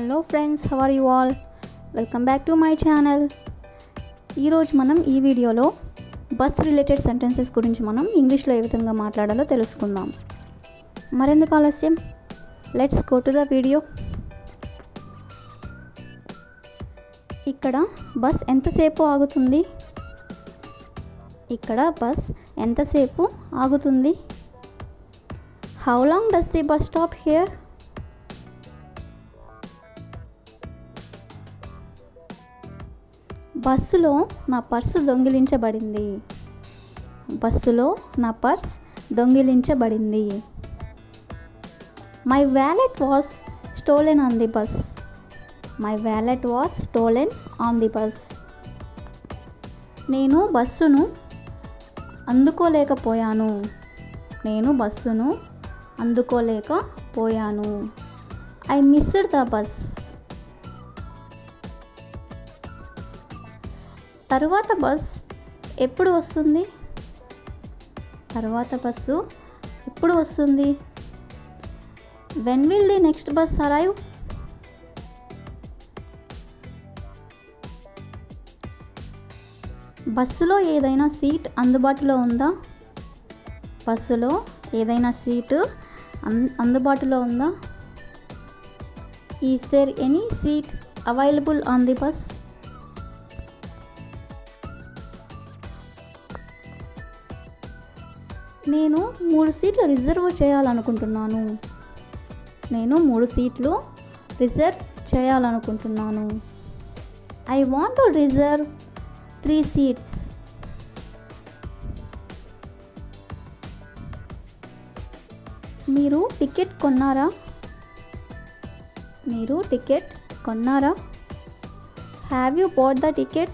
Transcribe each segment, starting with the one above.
Hello friends how are you all welcome back to my channel ఈరోజు మనం ఈ వీడియోలో బస్ రిలేటెడ్ సెంటెన్సెస్ గురించి మనం ఇంగ్లీష్లో ఏ విధంగా మాట్లాడాలో తెలుసుకుందాం మరెందుకు ఆలస్యం let's go to the video ఇక్కడ బస్ ఎంతసేపు ఆగుతుంది ఇక్కడ బస్ ఎంతసేపు ఆగుతుంది how long does the bus stop here బస్సులో నా పర్సు దొంగిలించబడింది బస్సులో నా పర్స్ దొంగిలించబడింది my wallet was stolen on the bus my wallet was stolen on the bus నేను బస్సును అందుకోలేకపోయాను నేను బస్సును అందుకోలేకపోయాను ఐ మిస్డ్ ద బస్ తరువాత బస్ ఎప్పుడు వస్తుంది తరువాత బస్సు ఎప్పుడు వస్తుంది when will the next bus arrive బస్సులో ఏదైనా సీట్ అందుబాటులో ఉందా బస్సులో ఏదైనా సీటు అన్ అందుబాటులో ఉందా is there any seat available on the bus నేను మూడు సీట్లు రిజర్వ్ చేయాలనుకుంటున్నాను నేను మూడు సీట్లు రిజర్వ్ చేయాలనుకుంటున్నాను I want to reserve three seats మీరు టికెట్ కొన్నారా మీరు టికెట్ కొన్నారా have you bought the ticket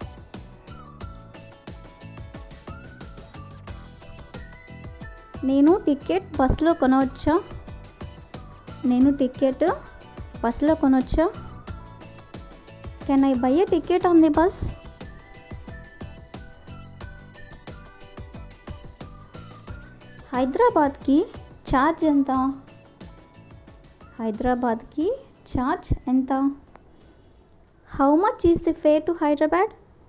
నేను టికెట్ బస్సులో కొనవచ్చా నేను టికెట్ బస్సులో కొనవచ్చా can I buy a ticket on the bus హైదరాబాద్కి ఛార్జ్ ఎంత హైదరాబాద్కి ఛార్జ్ ఎంత how much is the fare to Hyderabad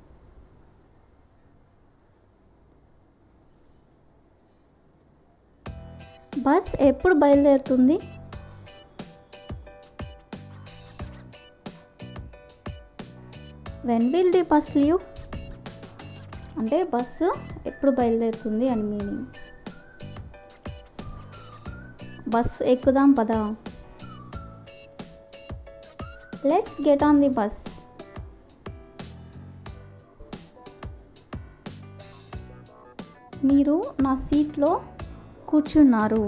bus ఎప్పుడు బయలుదేరుతుంది when will the bus leave అంటే బస్సు ఎప్పుడు బయలుదేరుతుంది అని మీనింగ్ బస్ ఎక్కుదాం పదా let's get on the bus మీరు నా సీట్లో కూర్చున్నారు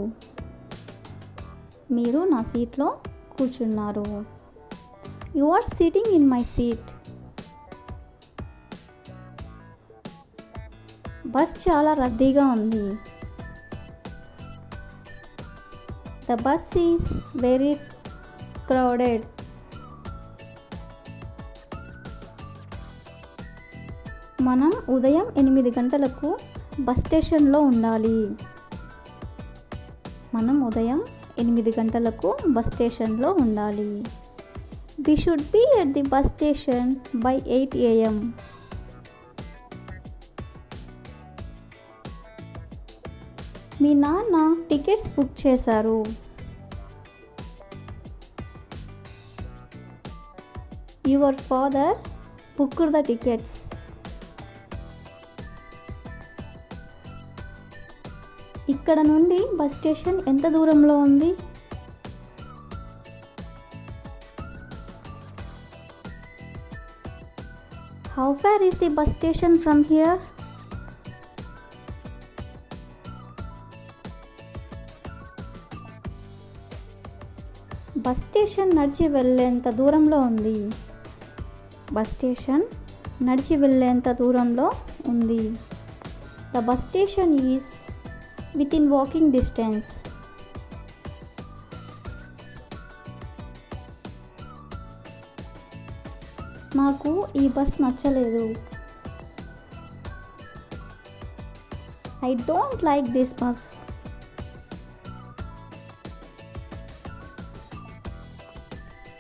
మీరు నా సీట్లో కూర్చున్నారు you are sitting in my seat bus చాలా రద్దీగా ఉంది the bus is very crowded మనం ఉదయం ఎనిమిది గంటలకు బస్ స్టేషన్లో ఉండాలి మనం ఉదయం ఎనిమిది గంటలకు బస్ స్టేషన్లో ఉండాలి we should be at the bus station by eight AM మీ నాన్న టికెట్స్ బుక్ చేశారు your father booked the tickets ఇక్కడ నుండి బస్ స్టేషన్ ఎంత దూరంలో ఉంది how far is the bus station from here bus station నడిచి వెళ్ళేంత దూరంలో ఉంది బస్ స్టేషన్ నడిచి వెళ్ళేంత దూరంలో ఉంది the bus station is within walking distance నాకు ఈ బస్ నచ్చలేదు I don't like this bus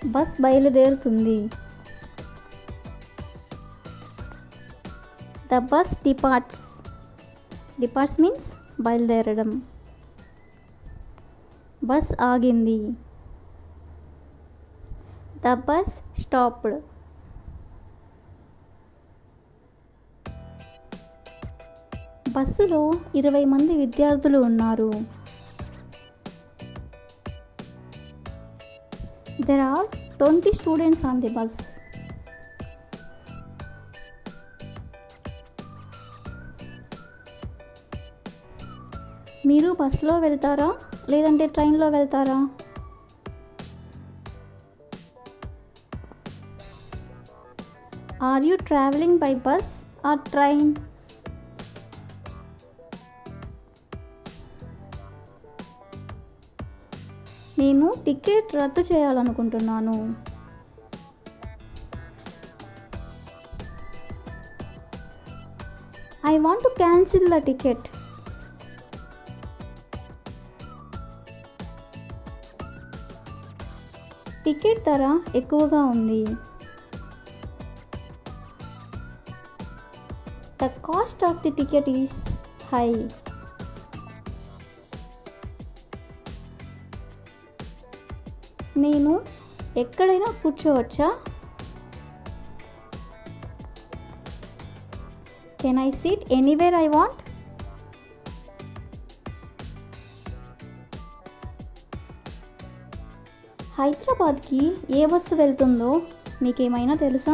bus బయలుదేరుతుంది the bus departs departs means బయలుదేరడం బస్ ఆగింది ద బస్ స్టాప్డ్ బస్సులో ఇరవై మంది విద్యార్థులు ఉన్నారు there are twenty students on the bus మీరు బస్సులో వెళ్తారా లేదంటే ట్రైన్లో వెళ్తారా are you travelling by bus or train నేను టికెట్ రద్దు చేయాలనుకుంటున్నాను I want to cancel the ticket ticket ధర ఎక్కువగా ఉంది the cost of the ticket is high నేను ఎక్కడైనా కూర్చోవచ్చా can I seat anywhere I want హైదరాబాద్కి ఏ బస్సు వెళ్తుందో మీకేమైనా తెలుసా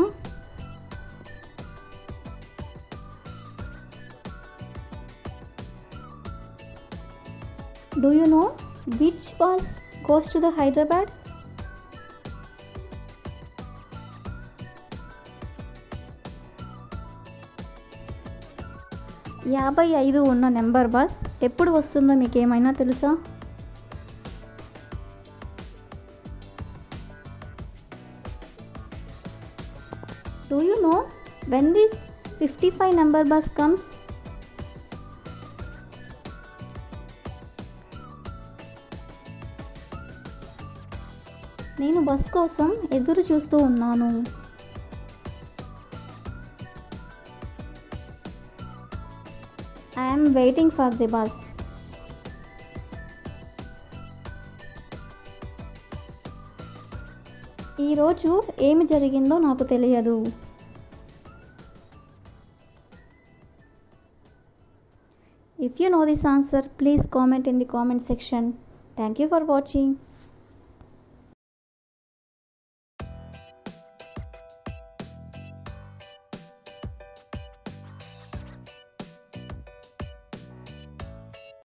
do you know which bus goes to the Hyderabad యాభై ఐదు ఉన్న నెంబర్ బస్ ఎప్పుడు వస్తుందో మీకు ఏమైనా తెలుసా do you know when this fifty five number bus comes నేను బస్ కోసం ఎదురు చూస్తూ ఉన్నాను I'm waiting for the bus ఈరోజు ఏమి జరిగిందో నాకు తెలియదు If you know this answer, please comment in the comment section. Thank you for watching.